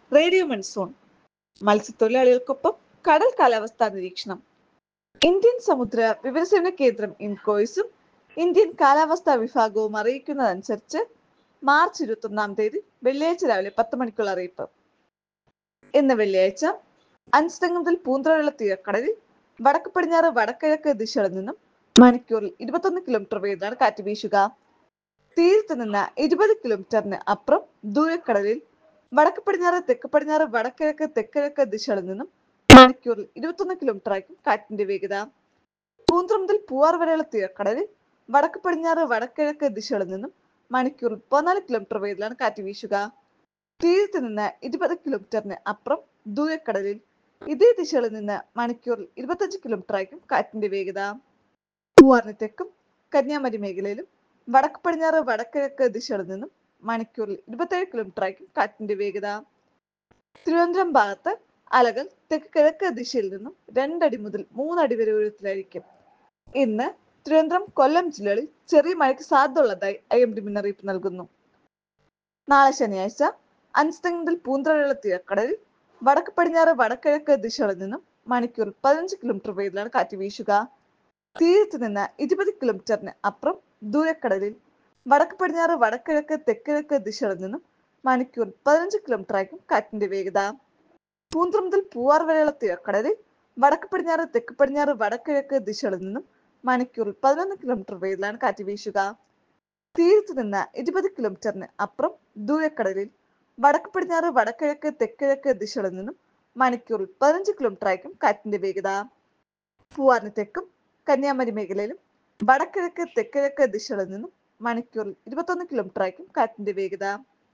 radio monsoon മത്സ്യത്തൊഴിലാളികൾക്കൊപ്പം കടൽ കാലാവസ്ഥാ നിരീക്ഷണം ഇന്ത്യൻ സമുദ്ര വിവരസേവന കേന്ദ്രം ഇൻകോയ്സും ഇന്ത്യൻ കാലാവസ്ഥാ വിഭാഗവും അറിയിക്കുന്നതനുസരിച്ച് മാർച്ച് ഇരുപത്തൊന്നാം തീയതി വെള്ളിയാഴ്ച രാവിലെ പത്ത് മണിക്കുള്ള അറിയിപ്പ് ഇന്ന് വെള്ളിയാഴ്ച അഞ്ചുതെങ്ങ് മുതൽ പൂന്തറയുള്ള തീരക്കടലിൽ വടക്ക് പടിഞ്ഞാറ് വടക്കിഴക്ക് ദിശകളിൽ നിന്നും മണിക്കൂറിൽ ഇരുപത്തൊന്ന് കിലോമീറ്റർ വേഗത്തിലാണ് കാറ്റ് വീശുക തീരത്ത് നിന്ന് ഇരുപത് കിലോമീറ്ററിന് അപ്പുറം ദൂരക്കടലിൽ വടക്ക് പടിഞ്ഞാറ് തെക്ക് പടിഞ്ഞാറ് വടക്കിഴക്ക് തെക്കിഴക്ക് ദിശകളിൽ നിന്നും മണിക്കൂറിൽ ഇരുപത്തൊന്ന് കിലോമീറ്റർ ആയിരിക്കും കാറ്റിന്റെ വേഗത പൂന്തറ മുതൽ പൂവാർ വരെയുള്ള തീരക്കടലിൽ വടക്ക് പടിഞ്ഞാറ് വടക്കിഴക്ക് ദിശകളിൽ നിന്നും മണിക്കൂറിൽ പതിനാല് കിലോമീറ്റർ വേഗത്തിലാണ് കാറ്റ് വീശുക തീരത്ത് നിന്ന് ഇരുപത് കിലോമീറ്ററിന് അപ്പുറം ദൂരക്കടലിൽ ഇതേ ദിശകളിൽ നിന്ന് മണിക്കൂറിൽ ഇരുപത്തഞ്ച് കിലോമീറ്റർ ആയിരിക്കും കാറ്റിന്റെ വേഗത പൂവാറിന് തെക്കും കന്യാകുമാരി മേഖലയിലും വടക്ക് പടിഞ്ഞാറ് വടക്കിഴക്ക് ദിശകളിൽ നിന്നും മണിക്കൂറിൽ ഇരുപത്തേഴ് കിലോമീറ്റർ ആയിരിക്കും കാറ്റിന്റെ വേഗത തിരുവനന്തപുരം ഭാഗത്ത് അലകൾ തെക്ക് കിഴക്ക് ദിശയിൽ നിന്നും രണ്ടടി മുതൽ മൂന്നടി വരെ ഉയരത്തിലായിരിക്കും ഇന്ന് തിരുവനന്തപുരം കൊല്ലം ജില്ലകളിൽ ചെറിയ മഴയ്ക്ക് സാധ്യതയുള്ളതായി ഐ എം ഡി മുന്നറിയിപ്പ് നൽകുന്നു നാളെ ശനിയാഴ്ച അഞ്ചുതെങ്ങ് മുതൽ പൂന്തറയുള്ള തീരക്കടലിൽ വടക്ക് പടിഞ്ഞാറ് വടക്കിഴക്ക് ദിശകളിൽ നിന്നും മണിക്കൂറിൽ പതിനഞ്ച് കിലോമീറ്റർ വേഗത്തിലാണ് കാറ്റ് വീശുക തീരത്ത് നിന്ന് ഇരുപത് കിലോമീറ്ററിന് അപ്പുറം ദൂരക്കടലിൽ വടക്ക് പടിഞ്ഞാറ് വടക്കിഴക്ക് തെക്കിഴക്ക് ദിശകളിൽ നിന്നും മണിക്കൂറിൽ പതിനഞ്ച് കിലോമീറ്റർ ആയിരിക്കും കാറ്റിന്റെ വേഗത പൂന്തറ മുതൽ പൂവാർ വരെയുള്ള തീരക്കടലിൽ വടക്ക് പടിഞ്ഞാറ് തെക്ക് പടിഞ്ഞാറ് വടക്കിഴക്ക് ദിശകളിൽ നിന്നും മണിക്കൂറിൽ പതിനൊന്ന് കിലോമീറ്റർ വേഗത്തിലാണ് കാറ്റ് വീശുക തീരത്ത് നിന്ന് ഇരുപത് കിലോമീറ്ററിന് അപ്പുറം ദൂരക്കടലിൽ വടക്ക് പടിഞ്ഞാറ് വടക്കിഴക്ക് തെക്കിഴക്ക് ദിശകളിൽ നിന്നും മണിക്കൂറിൽ പതിനഞ്ച് കിലോമീറ്റർ ആയിരിക്കും കാറ്റിന്റെ വേഗത പൂവാറിന് തെക്കും കന്യാകുമാരി മേഖലയിലും വടക്കിഴക്ക് തെക്കിഴക്ക് ദിശകളിൽ നിന്നും മണിക്കൂറിൽ ഇരുപത്തൊന്ന് കിലോമീറ്റർ ആയിരിക്കും കാറ്റിന്റെ വേഗത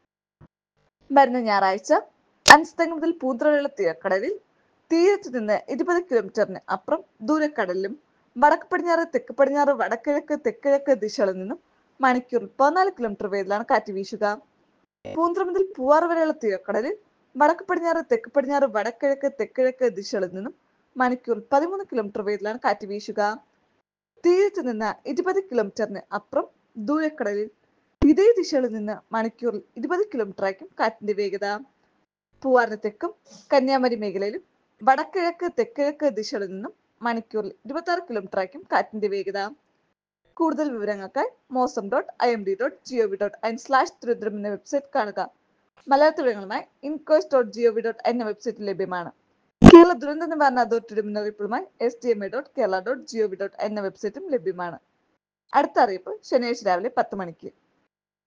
വരുന്ന ഞായറാഴ്ച അഞ്ചുതെങ്ങ് മുതൽ പൂന്തറയുള്ള തീരക്കടലിൽ തീരത്ത് നിന്ന് ഇരുപത് കിലോമീറ്ററിന് അപ്പുറം ദൂരക്കടലിലും വടക്ക് പടിഞ്ഞാറ് തെക്ക് പടിഞ്ഞാറ് വടക്കിഴക്ക് തെക്കിഴക്ക് ദിശകളിൽ നിന്നും മണിക്കൂറിൽ പതിനാല് കിലോമീറ്റർ വേഗത്തിലാണ് കാറ്റ് വീശുക പൂന്തറ മുതൽ പൂവാർ വരെയുള്ള തീരക്കടലിൽ വടക്ക് പടിഞ്ഞാറ് തെക്ക് പടിഞ്ഞാറ് വടക്കിഴക്ക് തെക്കിഴക്ക് ദിശകളിൽ നിന്നും മണിക്കൂറിൽ പതിമൂന്ന് കിലോമീറ്റർ വേഗത്തിലാണ് കാറ്റ് വീശുക തീരത്ത് നിന്ന് ഇരുപത് കിലോമീറ്ററിന് അപ്പുറം ദൂരക്കടലിൽ ഇതേ ദിശകളിൽ നിന്ന് മണിക്കൂറിൽ ഇരുപത് കിലോമീറ്റർ ആയിരിക്കും കാറ്റിന്റെ വേഗത പൂവാറിന് തെക്കും കന്യാകുമാരി മേഖലയിലും വടക്കിഴക്ക് തെക്കിഴക്ക് ദിശകളിൽ നിന്നും മണിക്കൂറിൽ ഇരുപത്തി ആറ് കിലോമീറ്റർ ആയിരിക്കും കാറ്റിന്റെ വേഗത കൂടുതൽ വിവരങ്ങൾക്കായി Mausam dot I M D dot G O V dot in slash Thiruvananthapuram എന്ന വെബ്സൈറ്റ് കാണുക മലയാള വിവരങ്ങളുമായി INCOIS dot G O V dot എന്ന വെബ്സൈറ്റിൽ ലഭ്യമാണ് കേരള ദുരന്ത നിവാരണ അതോറിറ്റിയുടെ മുന്നറിയിപ്പുമായി S D M A dot Kerala dot G O V dot എന്ന വെബ്സൈറ്റും ലഭ്യമാണ് അടുത്ത അറിയിപ്പ് ശനിയാഴ്ച രാവിലെ പത്ത് മണിക്ക്